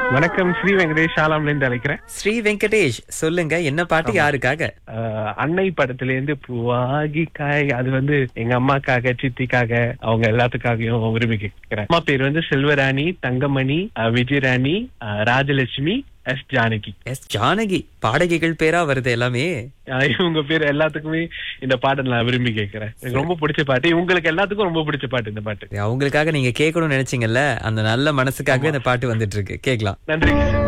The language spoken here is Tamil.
வணக்கம் ஸ்ரீ வெங்கடேஷ் ஷாலாம்ல இருந்து அழைக்கிறேன் ஸ்ரீ வெங்கடேஷ் சொல்லுங்க என்ன பாட்டு யாருக்காக அஹ், அன்னை படத்துல இருந்து பூவாகி காய் அது வந்து எங்க அம்மாக்காக சித்திக்காக அவங்க எல்லாத்துக்காகவும் விரும்பி கேட்கிறேன் அம்மா பேர் வந்து செல்வராணி தங்கமணி அஹ், விஜயராணி அஹ், ராஜலட்சுமி எஸ் ஜானகி எஸ் ஜானகி பாடகிகள் பேரா வருது எல்லாமே அஹ், இவங்க பேர் எல்லாத்துக்குமே இந்த பாட்டை நான் விரும்பி கேட்கிறேன் எனக்கு ரொம்ப பிடிச்ச பாட்டு இவங்களுக்கு எல்லாத்துக்கும் ரொம்ப பிடிச்ச பாட்டு இந்த பாட்டு அவங்களுக்காக நீங்க கேட்கணும்னு நினைச்சீங்கல்ல அந்த நல்ல மனசுக்காகவே இந்த பாட்டு வந்துட்டு இருக்கு கேக்கலாம் நன்றி